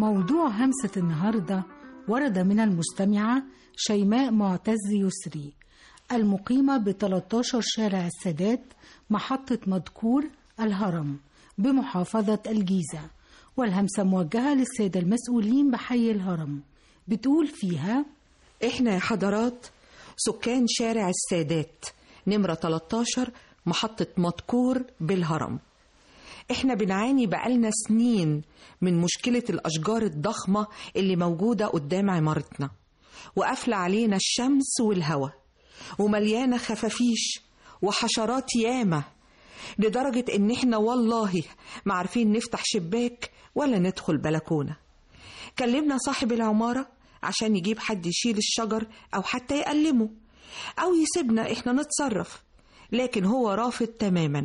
موضوع همسة النهاردة ورد من المستمعة شيماء معتز يسري المقيمة ب 13 شارع السادات محطة مدكور الهرم بمحافظة الجيزة والهمسة موجهة للسادة المسؤولين بحي الهرم بتقول فيها احنا يا حضرات سكان شارع السادات نمرة 13 محطة مدكور بالهرم احنا بنعاني بقالنا سنين من مشكلة الأشجار الضخمة اللي موجودة قدام عمارتنا وقافلة علينا الشمس والهواء ومليانة خفافيش وحشرات ياما لدرجة إن إحنا والله ما عارفين نفتح شباك ولا ندخل بلكونة كلمنا صاحب العمارة عشان يجيب حد يشيل الشجر أو حتى يقلمه أو يسيبنا إحنا نتصرف لكن هو رافض تماما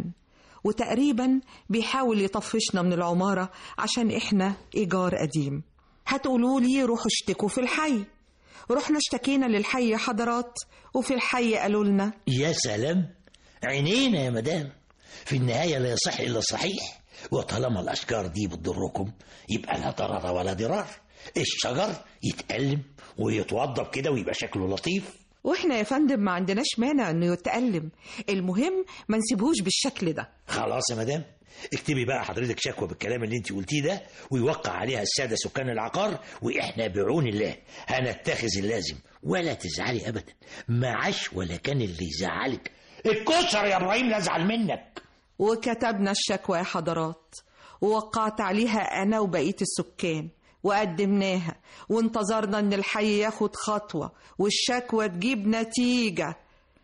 وتقريبا بيحاول يطفشنا من العمارة عشان إحنا إيجار قديم هتقولوا لي روحوا اشتكوا في الحي رحنا اشتكينا للحي يا حضرات وفي الحي قالوا لنا يا سلام عينينا يا مدام في النهاية لا يصح إلا الصحيح وطالما الأشجار دي بتضركم يبقى لا ضرر ولا ضرار الشجر يتألم ويتوضب كده ويبقى شكله لطيف واحنا يا فندم ما عندناش مانع انه يتألم المهم ما نسيبهوش بالشكل ده خلاص يا مدام اكتبي بقى حضرتك شكوى بالكلام اللي انت قلتيه ده ويوقع عليها السادة سكان العقار واحنا بعون الله هنتخذ اللازم ولا تزعلي ابدا ما عاش ولا كان اللي يزعلك الكسر يا ابراهيم لا ازعل منك وكتبنا الشكوى يا حضرات ووقعت عليها انا وبقية السكان وقدمناها وانتظرنا ان الحي ياخد خطوة والشكوى تجيب نتيجة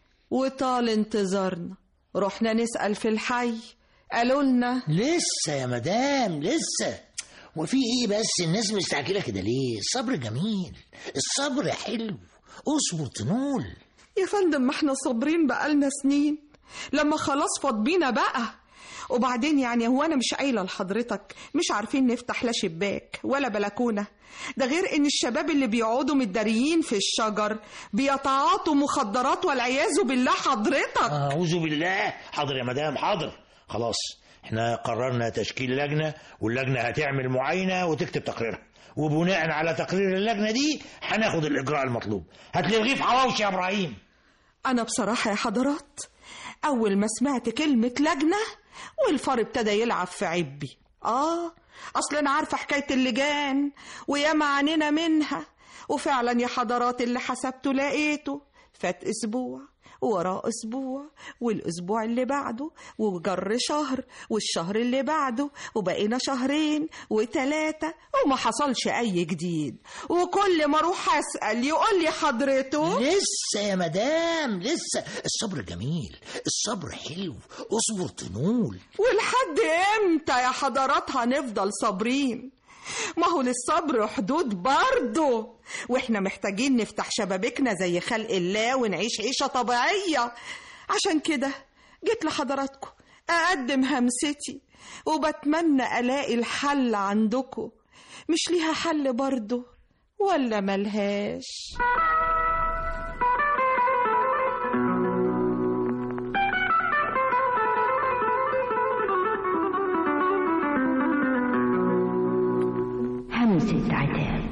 وطال انتظارنا رحنا نسأل في الحي قالوا لنا لسه يا مدام لسه وفي ايه بس الناس مستعجله كده ليه الصبر جميل الصبر حلو اصبر تنول يا فندم ما احنا صابرين بقالنا سنين لما خلاص فاض بينا بقى وبعدين يعني هو انا مش قايله لحضرتك مش عارفين نفتح لا شباك ولا بلكونه ده غير ان الشباب اللي بيقعدوا متداريين في الشجر بيتعاطوا مخدرات والعياذ بالله حضرتك اعوذ بالله حاضر يا مدام حاضر خلاص احنا قررنا تشكيل لجنه واللجنه هتعمل معاينه وتكتب تقريرها وبناء على تقرير اللجنه دي هناخد الاجراء المطلوب هتلغيه في حواوشي يا ابراهيم انا بصراحه يا حضرات اول ما سمعت كلمه لجنه والفار ابتدى يلعب في عبي اه اصل انا عارفه حكايه اللجان وياما عنينا منها وفعلا يا حضرات اللي حسبته لقيته فات اسبوع وراه اسبوع والاسبوع اللي بعده وجر شهر والشهر اللي بعده وبقينا شهرين وتلاتة وما حصلش اي جديد وكل ما اروح اسال يقول لي حضرته لسه يا مدام لسه الصبر جميل الصبر حلو اصبر تنول ولحد امتى يا حضرات هنفضل صابرين ما هو للصبر حدود برضه واحنا محتاجين نفتح شبابيكنا زي خلق الله ونعيش عيشة طبيعية عشان كده جيت لحضراتكم أقدم همستي وبتمنى ألاقي الحل عندكم مش ليها حل برضه ولا ملهاش همسة عتاب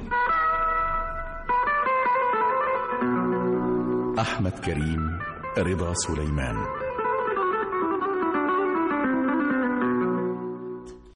أحمد كريم رضا سليمان